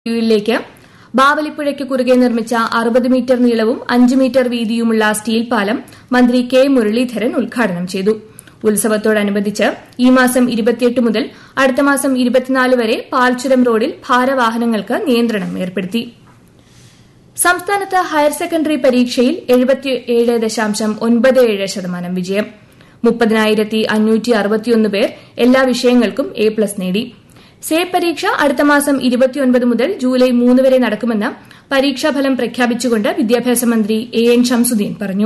യിലേക്ക് ബാവലിപ്പുഴയ്ക്ക് കുറുകെ നിർമ്മിച്ച അറുപത് മീറ്റർ നീളവും അഞ്ച് മീറ്റർ വീതിയുമുള്ള സ്റ്റീൽ പാലം മന്ത്രി കെ മുരളീധരൻ ഉദ്ഘാടനം ചെയ്തു ഉത്സവത്തോടനുബന്ധിച്ച് ഈ മാസം മുതൽ അടുത്ത മാസം വരെ പാൽച്ചുരം റോഡിൽ ഭാരവാഹനങ്ങൾക്ക് നിയന്ത്രണം ഏർപ്പെടുത്തി സംസ്ഥാനത്ത് ഹയർ സെക്കൻഡറി പരീക്ഷയിൽ ശതമാനം വിജയം മുപ്പതിനായിരത്തി അഞ്ഞൂറ്റി അറുപത്തിയൊന്ന് പേർ എല്ലാ വിഷയങ്ങൾക്കും എ പ്ലസ് നേടി സേബ് പരീക്ഷ അടുത്ത മാസം ഇരുപത്തിയൊൻപത് മുതൽ ജൂലൈ മൂന്ന് വരെ നടക്കുമെന്ന് പരീക്ഷാഫലം പ്രഖ്യാപിച്ചുകൊണ്ട് വിദ്യാഭ്യാസ മന്ത്രി എ എൻ ഷംസുദ്ദീൻ പറഞ്ഞു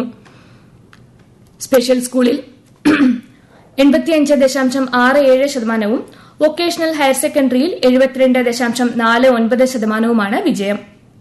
സ്പെഷ്യൽ സ്കൂളിൽ എൺപത്തിയഞ്ച് ദശാംശം ആറ് ഏഴ് ശതമാനവും വൊക്കേഷണൽ ഹയർ സെക്കൻഡറിയിൽ എഴുപത്തിരണ്ട് ദശാംശം നാല് ഒൻപത് ശതമാനവുമാണ് വിജയം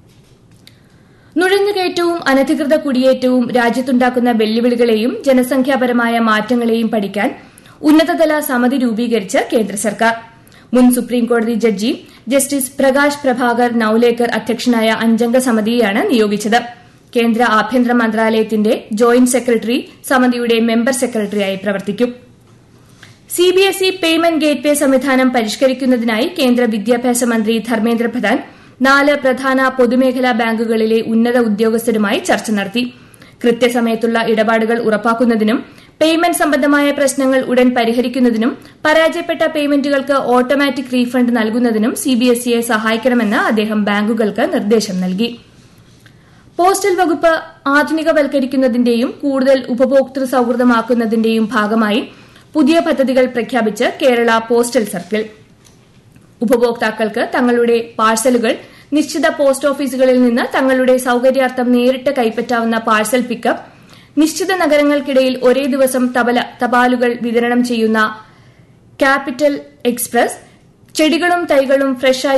നുഴഞ്ഞുകയറ്റവും അനധികൃത കുടിയേറ്റവും രാജ്യത്തുണ്ടാക്കുന്ന വെല്ലുവിളികളെയും ജനസംഖ്യാപരമായ മാറ്റങ്ങളെയും പഠിക്കാൻ ഉന്നതതല സമിതി രൂപീകരിച്ച് കേന്ദ്ര സർക്കാർ മുൻ സുപ്രീംകോടതി ജഡ്ജി ജസ്റ്റിസ് പ്രകാശ് പ്രഭാകർ നൌലേക്കർ അധ്യക്ഷനായ അഞ്ചംഗ സമിതിയെയാണ് നിയോഗിച്ചത് കേന്ദ്ര ആഭ്യന്തര മന്ത്രാലയത്തിന്റെ ജോയിന്റ് സെക്രട്ടറി സമിതിയുടെ മെമ്പർ സെക്രട്ടറിയായി പ്രവർത്തിക്കും സിബിഎസ്ഇ പേയ്മെന്റ് ഗേറ്റ്വേ സംവിധാനം പരിഷ്കരിക്കുന്നതിനായി കേന്ദ്ര വിദ്യാഭ്യാസ മന്ത്രി ധർമ്മേന്ദ്ര പ്രധാൻ നാല് പ്രധാന പൊതുമേഖലാ ബാങ്കുകളിലെ ഉന്നത ഉദ്യോഗസ്ഥരുമായി ചർച്ച നടത്തി കൃത്യസമയത്തുള്ള ഇടപാടുകൾ ഉറപ്പാക്കുന്നതിനും പേയ്മെന്റ് സംബന്ധമായ പ്രശ്നങ്ങൾ ഉടൻ പരിഹരിക്കുന്നതിനും പരാജയപ്പെട്ട പേയ്മെന്റുകൾക്ക് ഓട്ടോമാറ്റിക് റീഫണ്ട് നൽകുന്നതിനും സിബിഎസ്ഇയെ സഹായിക്കണമെന്ന് അദ്ദേഹം ബാങ്കുകൾക്ക് നിർദ്ദേശം നൽകി പോസ്റ്റൽ വകുപ്പ് ആധുനികവൽക്കരിക്കുന്നതിന്റെയും കൂടുതൽ ഉപഭോക്തൃ സൌഹൃദമാക്കുന്നതിന്റെയും ഭാഗമായി പുതിയ പദ്ധതികൾ പ്രഖ്യാപിച്ച് കേരള പോസ്റ്റൽ സർക്കിൾ ഉപഭോക്താക്കൾക്ക് തങ്ങളുടെ പാഴ്സലുകൾ നിശ്ചിത പോസ്റ്റ് ഓഫീസുകളിൽ നിന്ന് തങ്ങളുടെ സൌകര്യാർത്ഥം നേരിട്ട് കൈപ്പറ്റാവുന്ന പാഴ്സൽ പിക്കപ്പ് നിശ്ചിത നഗരങ്ങൾക്കിടയിൽ ഒരേ ദിവസം തപാലുകൾ വിതരണം ചെയ്യുന്ന ക്യാപിറ്റൽ എക്സ്പ്രസ് ചെടികളും തൈകളും ഫ്രഷായി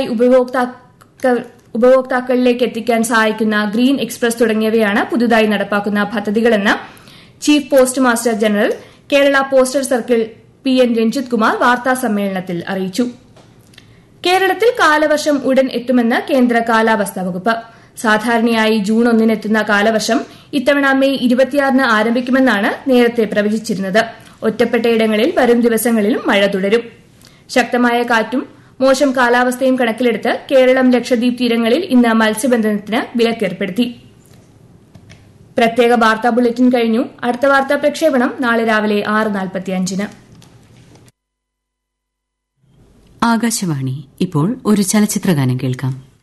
ഉപഭോക്താക്കളിലേക്ക് എത്തിക്കാൻ സഹായിക്കുന്ന ഗ്രീൻ എക്സ്പ്രസ് തുടങ്ങിയവയാണ് പുതുതായി നടപ്പാക്കുന്ന പദ്ധതികളെന്ന് chief post master general Kerala postal circle P N Ranjith Kumar വാർത്താസമ്മേളനത്തിൽ അറിയിച്ചു കേരളത്തിൽ കാലവർഷം ഉടൻ എത്തുമെന്ന് കേന്ദ്ര കാലാവസ്ഥാ വകുപ്പ് സാധാരണയായി ജൂൺ ഒന്നിനെത്തുന്ന കാലവർഷം ഇത്തവണ മെയ് ഇരുപത്തിയാറിന് ആരംഭിക്കുമെന്നാണ് നേരത്തെ പ്രവചിച്ചിരുന്നത് ഒറ്റപ്പെട്ടയിടങ്ങളിൽ വരും ദിവസങ്ങളിലും മഴ തുടരും ശക്തമായ കാറ്റും മോശം കാലാവസ്ഥയും കണക്കിലെടുത്ത് കേരളം ലക്ഷദ്വീപ് തീരങ്ങളിൽ ഇന്ന് മത്സ്യബന്ധനത്തിന് വിലക്കേർപ്പെടുത്തി പ്രത്യേക വാർത്താ ബുള്ളറ്റിൻ കഴിഞ്ഞു അടുത്ത വാർത്താ പ്രക്ഷേപണം നാളെ രാവിലെ ആറ് നാൽപ്പത്തിയഞ്ചിന് ആകാശവാണി ഇപ്പോൾ ഒരു ചലച്ചിത്രഗാനം കേൾക്കാം